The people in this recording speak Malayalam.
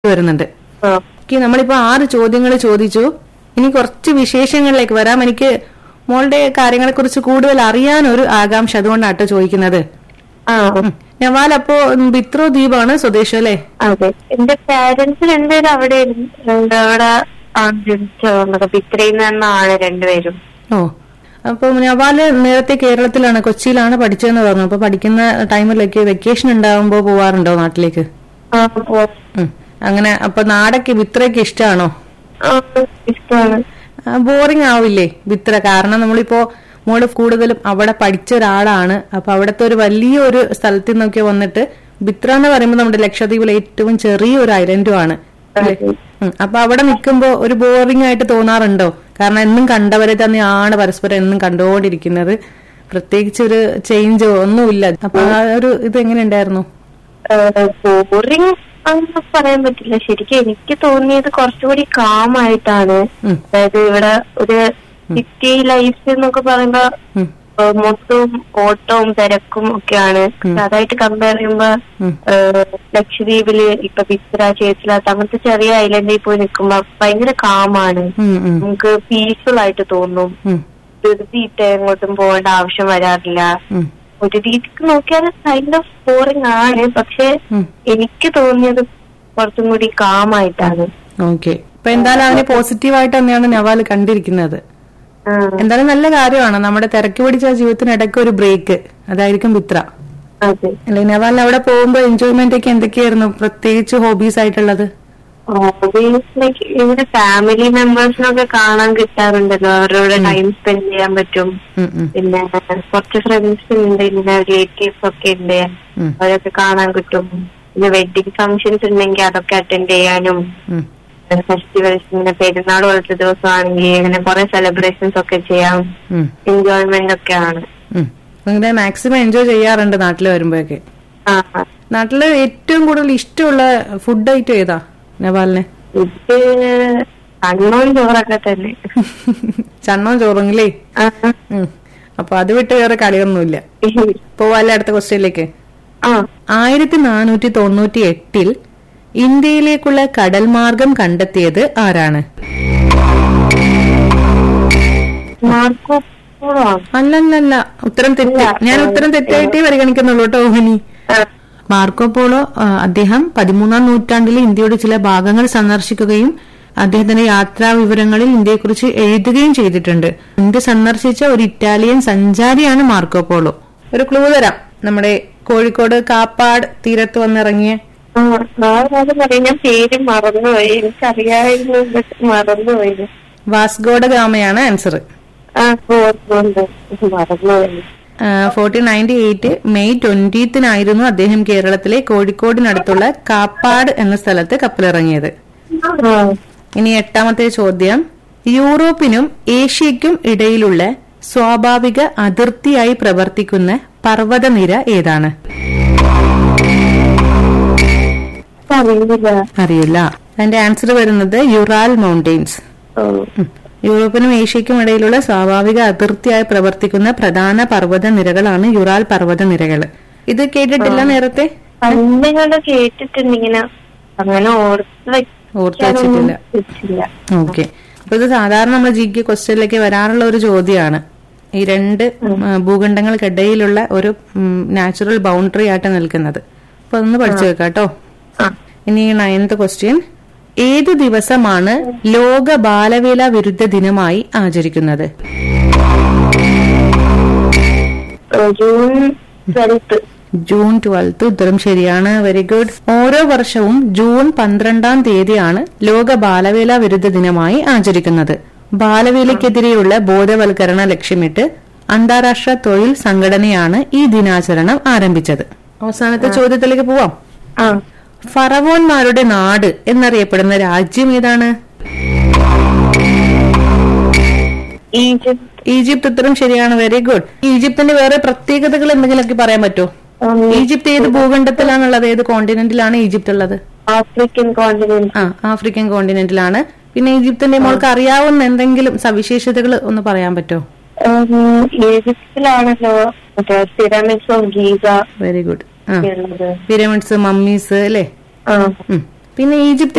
വരുന്നുണ്ട് ആ ഓക്കെ നമ്മളിപ്പോ ആറ് ചോദ്യങ്ങൾ ചോദിച്ചു ഇനി കുറച്ച് വിശേഷങ്ങളിലേക്ക് വരാം എനിക്ക് മോളുടെ കാര്യങ്ങളെ കുറിച്ച് കൂടുതൽ അറിയാൻ ഒരു ആകാംക്ഷ അതുകൊണ്ടാട്ടോ ചോദിക്കുന്നത് ആ ഉം. നവാൽ അപ്പോ ബിത്രോ ദ്വീപാണ് സ്വദേശം അല്ലേ അതെ എന്റെ പാരന്റ്സ് രണ്ടുപേരും അവിടെ ഇരുന്ന് അവിടെ ആണ് ജനിച്ചത് ഇത്രയും നിന്നാണ് രണ്ടുപേരും ഓ അപ്പൊ നവാല് നേരത്തെ കേരളത്തിലാണ് കൊച്ചിയിലാണ് പഠിച്ചതെന്ന് പറഞ്ഞു അപ്പൊ പഠിക്കുന്ന ടൈമിലൊക്കെ വെക്കേഷൻ ഉണ്ടാവുമ്പോ പോവാറുണ്ടോ നാട്ടിലേക്ക് ആ പോ- ഉം. അങ്ങനെ അപ്പൊ നാടൊക്കെ ബിത്രയൊക്കെ ഇഷ്ടമാണോ ആ, ഇഷ്ടമാണ് ബോറിംഗ് ആവില്ലേ ബിത്ര കാരണം നമ്മളിപ്പോ മോള് കൂടുതലും അവിടെ പഠിച്ച ഒരാളാണ് അപ്പൊ അവിടുത്തെ ഒരു വലിയൊരു സ്ഥലത്ത് നിന്നൊക്കെ വന്നിട്ട് ബിത്ര എന്ന് പറയുമ്പോൾ നമ്മുടെ ലക്ഷദ്വീപിലെ ഏറ്റവും ചെറിയൊരു ഐലൻഡും ആണ് അല്ലേ? ഉം. അപ്പൊ അവിടെ നിൽക്കുമ്പോ ഒരു ബോറിംഗ് ആയിട്ട് തോന്നാറുണ്ടോ കാരണം എന്നും കണ്ടവരെ തന്നെയാണ് പരസ്പരം എന്നും കണ്ടുകൊണ്ടിരിക്കുന്നത് പ്രത്യേകിച്ച് ഒരു ചേഞ്ചോ ഒന്നുമില്ല അപ്പൊ ആ ഒരു ഇത് എങ്ങനെ ഉണ്ടായിരുന്നു ബോറിംഗ് അങ്ങനെ പറയാൻ പറ്റില്ല ശരിക്കും എനിക്ക് തോന്നിയത് കുറച്ചുകൂടി കാമായിട്ടാണ് ഉം. അതായത് ഇവിടെ ഒരു സിറ്റി ലൈഫ് എന്നൊക്കെ പറയുമ്പോ ഉം. ഏഹ് മൊത്തവും ഓട്ടവും തിരക്കും ഒക്കെയാണ് പക്ഷെ അതായിട്ട് കമ്പയർ ചെയ്യുമ്പോ ഉം. ഏഹ് ലക്ഷദ്വീപില് ഇപ്പൊ ബിസ്ര ചേച്ചിലാത്ത അങ്ങനത്തെ ചെറിയ ഐലൻഡിൽ പോയി നിൽക്കുമ്പോ ഭയങ്കര കാമാണ് ഉം, ഉം, നമുക്ക് പീസ്ഫുൾ ആയിട്ട് തോന്നും ഉം, ധൃതിയിട്ട് എങ്ങോട്ടും പോകേണ്ട ആവശ്യം വരാറില്ല ഉം, ഒരു രീതിക്ക് നോക്കിയാൽ കൈൻഡ് ഓഫ് ബോറിംഗ് ആണ് പക്ഷെ ഉം. എനിക്ക് തോന്നിയത് കുറച്ചും കൂടി കാമായിട്ടാണ് ഓക്കെ ഇപ്പൊ എന്തായാലും അവനെ പോസിറ്റീവായിട്ട് തന്നെയാണ് നവാൽ കണ്ടിരിക്കുന്നത് ആ, എന്തായാലും നല്ല കാര്യമാണ് നമ്മുടെ തിരക്ക് പിടിച്ച ജീവിതത്തിനിടയ്ക്ക് ഒരു ബ്രേക്ക് അതായിരിക്കും ബിത്ര അതെ അല്ലെ നവാലിന് അവിടെ പോകുമ്പോ എൻജോയ്മെന്റ് ഒക്കെ എന്തൊക്കെയായിരുന്നു പ്രത്യേകിച്ച് ഹോബീസ് ആയിട്ടുള്ളത് ലൈക്ക് ഇവിടെ ഫാമിലി മെമ്പേഴ്സിനൊക്കെ കാണാൻ കിട്ടാറുണ്ടല്ലോ അവരോട് ടൈം സ്പെൻഡ് ചെയ്യാൻ പറ്റും ഉം, ഉം, പിന്നെ കുറച്ച് ഫ്രണ്ട്സ് ഉണ്ട് പിന്നെ റിലേറ്റീവ്സ് ഒക്കെ ഉണ്ട് ഉം, അവരൊക്കെ കാണാൻ കിട്ടും പിന്നെ വെഡിങ് ഫംഗ്ഷൻസ് ഉണ്ടെങ്കിൽ അതൊക്കെ അറ്റൻഡ് ചെയ്യാനും ഉം, ഫെസ്റ്റിവൽസ് ഇങ്ങനെ പെരുന്നാൾ പോലത്തെ ദിവസമാണെങ്കിൽ ഇങ്ങനെ കുറെ സെലിബ്രേഷൻസ് ഒക്കെ ചെയ്യാം ഉം, എൻജോയ്മെന്റ് ഒക്കെ ആണ് ഉം. അങ്ങനെ മാക്സിമം എൻജോയ് ചെയ്യാറുണ്ട് നാട്ടിൽ വരുമ്പോഴൊക്കെ ആ നാട്ടില് ഏറ്റവും കൂടുതൽ ഇഷ്ടമുള്ള ഫുഡ് ഐറ്റം ഏതാ നവാലിന് ഇത് കണ്ണൂർ ചോറൊക്കെ തന്നെ ചണ്ണവും ചോറുങ്ങില്ലേ ആ. ഉം. അപ്പൊ അത് വിട്ട് വേറെ കളിയൊന്നുമില്ല പോവാല്ലേ അടുത്ത ക്വസ്റ്റ്യനിലേക്ക് ആ ആയിരത്തി നാനൂറ്റി തൊണ്ണൂറ്റി എട്ടിൽ ഇന്ത്യയിലേക്കുള്ള കടൽ മാർഗം കണ്ടെത്തിയത് ആരാണ് മാർക്കോ പോളോ ആണ്. അല്ലല്ലല്ല ഉത്തരം തെറ്റ് ഞാൻ ഉത്തരം തെറ്റായിട്ടേ പരിഗണിക്കുന്നുള്ളൂ കേട്ടോ ഓഹിനി ആ. മാർക്കോ പോളോ ആ, അദ്ദേഹം പതിമൂന്നാം നൂറ്റാണ്ടിലെ ഇന്ത്യയുടെ ചില ഭാഗങ്ങൾ സന്ദർശിക്കുകയും അദ്ദേഹത്തിന്റെ യാത്രാ വിവരങ്ങളിൽ ഇന്ത്യയെക്കുറിച്ച് എഴുതുകയും ചെയ്തിട്ടുണ്ട് ഇന്ത്യ സന്ദർശിച്ച ഒരു ഇറ്റാലിയൻ സഞ്ചാരിയാണ് മാർക്കോ പോളോ ഒരു ക്ലൂ തരാം നമ്മുടെ കോഴിക്കോട് കാപ്പാട് തീരത്ത് വന്നിറങ്ങിയ ആ, ആ കാര്യം പറയാം ഞാൻ പേര് മറന്നുപോയി എനിക്കറിയാമായിരുന്നു പക്ഷെ മറന്നുപോയി വാസ്കോഡ ഗാമയാണ് ആൻസർ ആ ഓർമ്മയുണ്ട് മറന്നുപോയി ഫോർട്ടീൻ നയൻറ്റി എയ്റ്റ് മെയ് ട്വന്റീത്തിനായിരുന്നു അദ്ദേഹം കേരളത്തിലെ കോഴിക്കോടിനടുത്തുള്ള കാപ്പാട് എന്ന സ്ഥലത്ത് കപ്പലിറങ്ങിയത് ആ ഇനി എട്ടാമത്തെ ചോദ്യം യൂറോപ്പിനും ഏഷ്യയ്ക്കും ഇടയിലുള്ള സ്വാഭാവിക അതിർത്തിയായി പ്രവർത്തിക്കുന്ന പർവ്വതനിര ഏതാണ് അറിയില്ല അറിയില്ല അതിന്റെ ആൻസർ വരുന്നത് യുറാൽ മൗണ്ടെയിൻസ് ഓ, ഉം. യൂറോപ്പിനും ഏഷ്യയ്ക്കും ഇടയിലുള്ള സ്വാഭാവിക അതിർത്തിയായി പ്രവർത്തിക്കുന്ന പ്രധാന പർവ്വത നിരകളാണ് യുറാൽ പർവ്വത നിരകൾ ഇത് കേട്ടിട്ടില്ല നേരത്തെ പണ്ടുകള് കേട്ടിട്ടുണ്ട് ഇങ്ങനെ അങ്ങനെ ഓർത്ത് ഓർത്ത് വെച്ചിട്ടില്ല വെച്ചില്ല ഓക്കെ അപ്പൊ ഇത് സാധാരണ നമ്മൾ ജി കെ ക്വസ്റ്റ്യനിലേക്ക് വരാറുള്ള ഒരു ചോദ്യമാണ് ഈ രണ്ട് ആ, ഭൂഖണ്ഡങ്ങൾക്കിടയിലുള്ള ഒരു നാച്ചുറൽ ബൗണ്ടറി ആയിട്ട് നിൽക്കുന്നത് അപ്പൊ അതൊന്ന് പഠിച്ചു വെക്കാം കേട്ടോ ആ ഇനി നയൻത് ക്വസ്റ്റ്യൻ ഏതു ദിവസമാണ് ലോക ബാലവേല വിരുദ്ധ ദിനമായി ആചരിക്കുന്നത് ഏ, ജൂൺ ട്വൽത്ത് ജൂൺ ട്വൽത്ത് ഉത്തരം ശരിയാണ് വെരി ഗുഡ് ഓരോ വർഷവും ജൂൺ പന്ത്രണ്ടാം തീയതിയാണ് ലോക ബാലവേല വിരുദ്ധ ദിനമായി ആചരിക്കുന്നത് ബാലവേലയ്ക്കെതിരെയുള്ള ബോധവൽക്കരണ ലക്ഷ്യമിട്ട് അന്താരാഷ്ട്ര തൊഴിൽ സംഘടനയാണ് ഈ ദിനാചരണം ആരംഭിച്ചത് അവസാനത്തെ ചോദ്യത്തിലേക്ക് പോവാം ആ ഫറവോന്മാരുടെ നാട് എന്നറിയപ്പെടുന്ന രാജ്യം ഏതാണ് ഈജിപ്ത് ഈജിപ്ത് ഉത്തരം ശരിയാണ് വെരി ഗുഡ് ഈജിപ്തിന്റെ വേറെ പ്രത്യേകതകൾ എന്തെങ്കിലുമൊക്കെ പറയാൻ പറ്റുമോ ഉം, ഈജിപ്ത് ഏത് ഭൂഖണ്ഡത്തിലാണുള്ളത് ഏത് കോണ്ടിനെന്റിലാണ് ഈജിപ്ത് ഉള്ളത് ആഫ്രിക്കൻ കോണ്ടിനെന്റ് ആ ആഫ്രിക്കൻ കോണ്ടിനെന്റിലാണ് പിന്നെ ഈജിപ്തിന്റെ മോൾക്ക് അറിയാവുന്ന എന്തെങ്കിലും സവിശേഷതകൾ ഒന്ന് പറയാൻ പറ്റുമോ ഉം, ഈജിപ്തിലാണല്ലോ മറ്റേ pyramids of Giza very good ആ ഉള്ളത് പിരമിഡ്സ് മമ്മീസ് അല്ലേ ആ ഉം. പിന്നെ ഈജിപ്ത്